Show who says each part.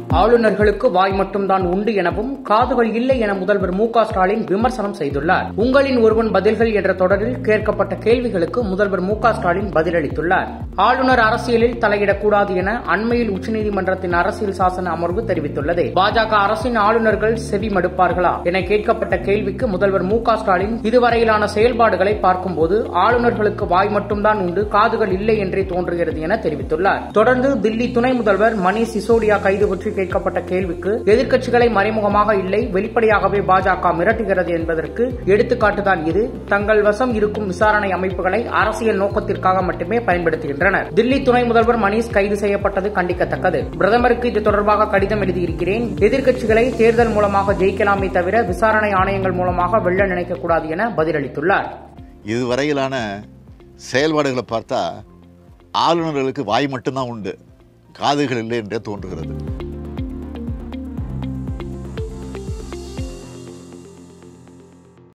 Speaker 1: ஆளுநர்களுக்கு வாய் மட்டும்தான் உண்டு எனவும் காதுகள் இல்லை என முதல்வர் மு க ஸ்டாலின் விமர்சனம் செய்துள்ளார் உங்களின் ஒருவன் பதில்கள் என்ற தொடரில் கேட்கப்பட்ட கேள்விகளுக்கு முதல்வர் மு க ஸ்டாலின் பதிலளித்துள்ளார் ஆளுநர் அரசியலில் தலையிடக்கூடாது என அண்மையில் உச்சநீதிமன்றத்தின் அரசியல் சாசன அமர்வு தெரிவித்துள்ளது பாஜக அரசின் ஆளுநர்கள் செவி மடுப்பார்களா என கேட்கப்பட்ட கேள்விக்கு முதல்வர் மு க ஸ்டாலின் இதுவரையிலான செயல்பாடுகளை பார்க்கும்போது ஆளுநர்களுக்கு வாய் மட்டும்தான் உண்டு காதுகள் இல்லை என்றே தோன்றுகிறது என தெரிவித்துள்ளார் தொடர்ந்து தில்லி துணை முதல்வர் மணீஷ் சிசோடியா கைது பற்றி கேட்கப்பட்ட கேள்விக்கு எதிர்க்கட்சிகளை மறைமுகமாக இல்லை வெளிப்படையாகவே பாஜக மிரட்டுகிறது என்பதற்கு எடுத்துக்காட்டுதான் இது தங்கள் வசம் இருக்கும் விசாரணை அமைப்புகளை அரசியல் நோக்கத்திற்காக மட்டுமே பயன்படுத்துகின்றனர் தில்லி துணை முதல்வர் மணீஷ் கைது செய்யப்பட்டது கண்டிக்கத்தக்கது பிரதமருக்கு இது தொடர்பாக கடிதம் எழுதியிருக்கிறேன் எதிர்க்கட்சிகளை தேர்தல் மூலமாக ஜெயிக்கலாமே தவிர விசாரணை ஆணையங்கள் மூலமாக வெல்ல நினைக்கக்கூடாது என பதிலளித்துள்ளார்
Speaker 2: இதுவரையிலான செயல்பாடுகளை பார்த்தா ஆளுநர்களுக்கு வாய் மட்டும்தான் உண்டு காதுகள் இல்லை என்றே தோன்றுகிறது